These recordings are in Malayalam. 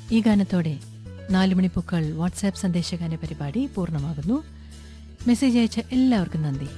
ഈ ഗാനത്തോടെ നാലുമണിപ്പൂക്കൾ വാട്സാപ്പ് സന്ദേശഗാന പരിപാടി പൂർണ്ണമാകുന്നു മെസ്സേജ് അയച്ച എല്ലാവർക്കും നന്ദി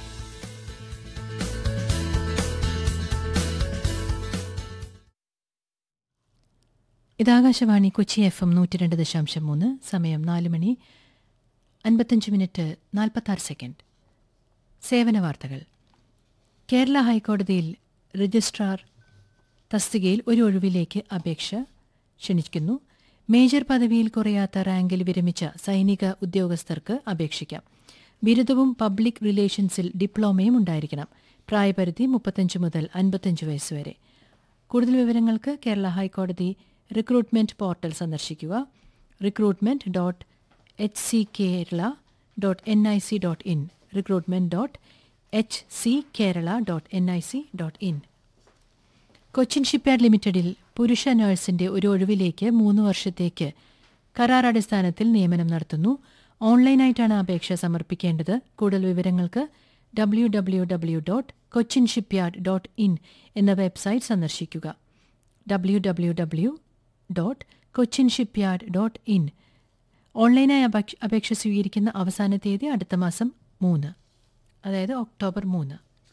ഇത് ആകാശവാണി കൊച്ചി എഫ് എം നൂറ്റി രണ്ട് ദശാംശം മൂന്ന് സമയം നാല് മണി അൻപത്തഞ്ച് മിനിറ്റ് നാൽപ്പത്താറ് സെക്കൻഡ് സേവന വാർത്തകൾ കേരള ഹൈക്കോടതിയിൽ രജിസ്ട്രാർ തസ്തികയിൽ ഒരു ഒഴിവിലേക്ക് അപേക്ഷ ക്ഷണിക്കുന്നു മേജർ പദവിയിൽ കുറയാത്ത റാങ്കിൽ വിരമിച്ച സൈനിക ഉദ്യോഗസ്ഥർക്ക് അപേക്ഷിക്കാം ബിരുദവും പബ്ലിക് റിലേഷൻസിൽ ഡിപ്ലോമയും ഉണ്ടായിരിക്കണം പ്രായപരിധി മുപ്പത്തഞ്ച് മുതൽ അൻപത്തഞ്ച് വയസ്സ് വരെ കൂടുതൽ വിവരങ്ങൾക്ക് കേരള ഹൈക്കോടതി റിക്രൂട്ട്മെന്റ് പോർട്ടൽ സന്ദർശിക്കുക recruitment dot H C Kerala dot N I C dot in recruitment dot H C Kerala dot N I C dot in Cochin shipyard ലിമിറ്റഡിൽ പുരുഷ നഴ്സിന്റെ ഒരു ഒഴിവിലേക്ക് മൂന്ന് വർഷത്തേക്ക് കരാർ അടിസ്ഥാനത്തിൽ നിയമനം നടത്തുന്നു ഓൺലൈനായിട്ടാണ് അപേക്ഷ സമർപ്പിക്കേണ്ടത് കൂടുതൽ വിവരങ്ങൾക്ക് W W W dot Cochin shipyard dot in എന്ന വെബ്സൈറ്റ് സന്ദർശിക്കുക W W W dot Cochin shipyard dot in ഓൺലൈനായി അപേക്ഷ- അപേക്ഷ സ്വീകരിക്കുന്ന അവസാന തീയതി അടുത്ത മാസം മൂന്ന് അതായത് ഒക്ടോബർ മൂന്ന്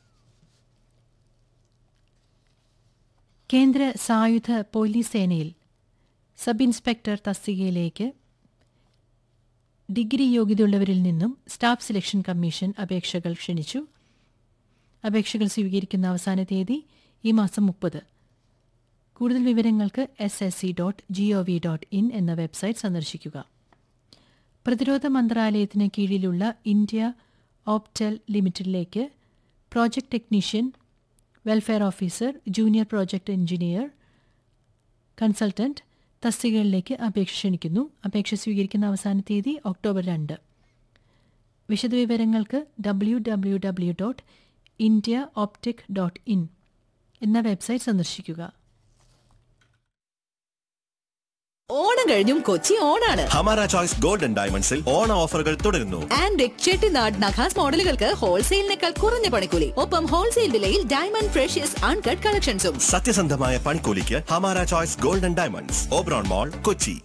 കേന്ദ്ര സായുധ പോലീസ് സേനയിൽ സബ് ഇൻസ്പെക്ടർ തസ്തികയിലേക്ക് ഡിഗ്രി യോഗ്യതയുള്ളവരിൽ നിന്നും സ്റ്റാഫ് സെലക്ഷൻ കമ്മീഷൻ അപേക്ഷകൾ ക്ഷണിച്ചു അപേക്ഷകൾ സ്വീകരിക്കുന്ന അവസാന തീയതി ഈ മാസം മുപ്പത് കൂടുതൽ വിവരങ്ങൾക്ക് S S C dot G O V dot in എന്ന വെബ്സൈറ്റ് സന്ദർശിക്കുക പ്രതിരോധ മന്ത്രാലയത്തിന് കീഴിലുള്ള ഇന്ത്യ ഓപ്റ്റൽ ലിമിറ്റഡിലേക്ക് project technician welfare officer junior project engineer consultant തസ്തികകളിലേക്ക് അപേക്ഷ ക്ഷണിക്കുന്നു അപേക്ഷ സ്വീകരിക്കുന്ന അവസാന തീയതി ഒക്ടോബർ രണ്ട് വിശദവിവരങ്ങൾക്ക് W W W dot India optic dot in എന്ന വെബ്സൈറ്റ് സന്ദർശിക്കുക ഓണം കഴിഞ്ഞും കൊച്ചി ഓണാണ് ഹമാര ചോയ്സ് ഗോൾഡൻ ഡയമണ്ട്സിൽ ഓണ ഓഫറുകൾ തുടരുന്നു ആൻഡ് ചെട്ടിനാട് നഖാസ് മോഡലുകൾക്ക് ഹോൾസെയിലിനേക്കാൾ കുറഞ്ഞ പണിക്കൂലി ഒപ്പം ഹോൾസെയിൽ വിലയിൽ ഡയമണ്ട് ഫ്രഷ്യസ് അൺകട്ട് കളക്ഷൻസും സത്യസന്ധമായ പണിക്കൂലിക്ക് Hamara choice golden diamonds Oberon mall Kochi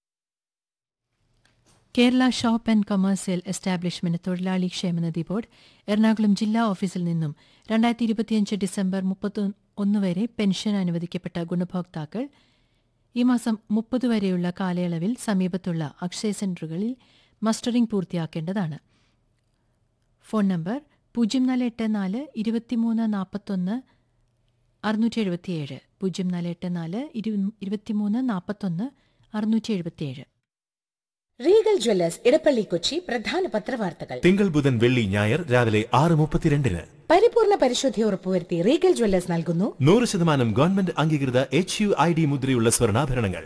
Kerala shop and commercial establishment തൊഴിലാളി ക്ഷേമനിധി ബോർഡ് എറണാകുളം ജില്ലാ ഓഫീസിൽ നിന്നും രണ്ടായിരത്തി ഇരുപത്തിയഞ്ച് ഡിസംബർ മുപ്പത്തി ഒന്ന് വരെ പെൻഷൻ അനുവദിക്കപ്പെട്ട ഗുണഭോക്താക്കൾ ഈ മാസം മുപ്പത് വരെയുള്ള കാലയളവിൽ സമീപത്തുള്ള അക്ഷയ സെന്ററുകളിൽ മസ്റ്ററിംഗ് പൂർത്തിയാക്കേണ്ടതാണ് ഫോൺ നമ്പർ പൂജ്യം നാല് എട്ട് നാല് ഇരുപത്തിമൂന്ന് നാൽപ്പത്തൊന്ന് അറുന്നൂറ്റി എഴുപത്തിയേഴ് പൂജ്യം നാല് എട്ട് നാല് ഇരു ഇരുപത്തിമൂന്ന് നാൽപ്പത്തൊന്ന് അറുന്നൂറ്റി എഴുപത്തിയേഴ് റീഗൽ ജ്വല്ലേഴ്സ് ഇടപ്പള്ളി കൊച്ചി പ്രധാന പത്രവാർത്തകൾ തിങ്കൾ ബുധൻ വെള്ളി ഞായർ രാവിലെ ആറ് മുപ്പത്തിരണ്ടിന് പരിപൂർണ പരിശുദ്ധി ഉറപ്പുവരുത്തി റീഗൽ ജ്വല്ലേഴ്സ് നൽകുന്നു നൂറ് ശതമാനം ഗവൺമെന്റ് അംഗീകൃത എച്ച് യു ഐ ഡി മുദ്രയുള്ള സ്വർണ്ണാഭരണങ്ങൾ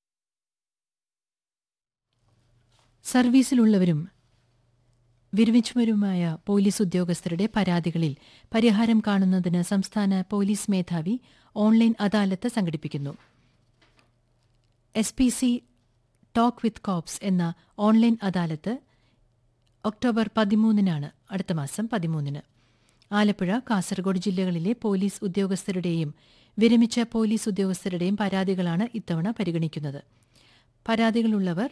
സർവീസിലുള്ളവരും വിരമിച്ചവരുമായ പോലീസ് ഉദ്യോഗസ്ഥരുടെ പരാതികളിൽ പരിഹാരം കാണുന്നതിന് സംസ്ഥാന പോലീസ് മേധാവി ഓൺലൈൻ അദാലത്ത് സംഘടിപ്പിക്കുന്നു S P C talk with cops എന്ന ഓൺലൈൻ അദാലത്ത് ഒക്ടോബർ പതിമൂന്നിനാണ് അടുത്ത മാസം പതിമൂന്നിന് ആലപ്പുഴ കാസർഗോഡ് ജില്ലകളിലെ പോലീസ് ഉദ്യോഗസ്ഥരുടെയും വിരമിച്ച പോലീസ് ഉദ്യോഗസ്ഥരുടെയും പരാതികളാണ് ഇത്തവണ പരിഗണിക്കുന്നത് പരാതികളുള്ളവർ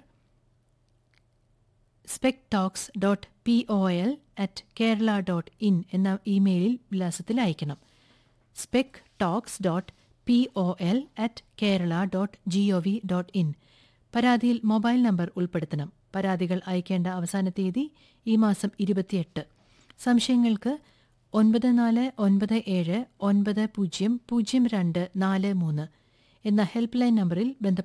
spec talks dot P O L at Kerala dot in എന്ന ഇമെയിലിൽ വിലാസത്തിൽ അയക്കണം spec talks dot P O L at Kerala dot G O V dot in പരാതിയിൽ മൊബൈൽ നമ്പർ ഉൾപ്പെടുത്തണം പരാതികൾ അയക്കേണ്ട അവസാന തീയതി ഈ മാസം ഇരുപത്തിയെട്ട് സംശയങ്ങൾക്ക് ഒൻപത് നാല് ഒൻപത് ഏഴ് ഒൻപത് പൂജ്യം പൂജ്യം രണ്ട് നാല് മൂന്ന് എന്ന ഹെൽപ്പ് ലൈൻ നമ്പറിൽ ബന്ധപ്പെടുക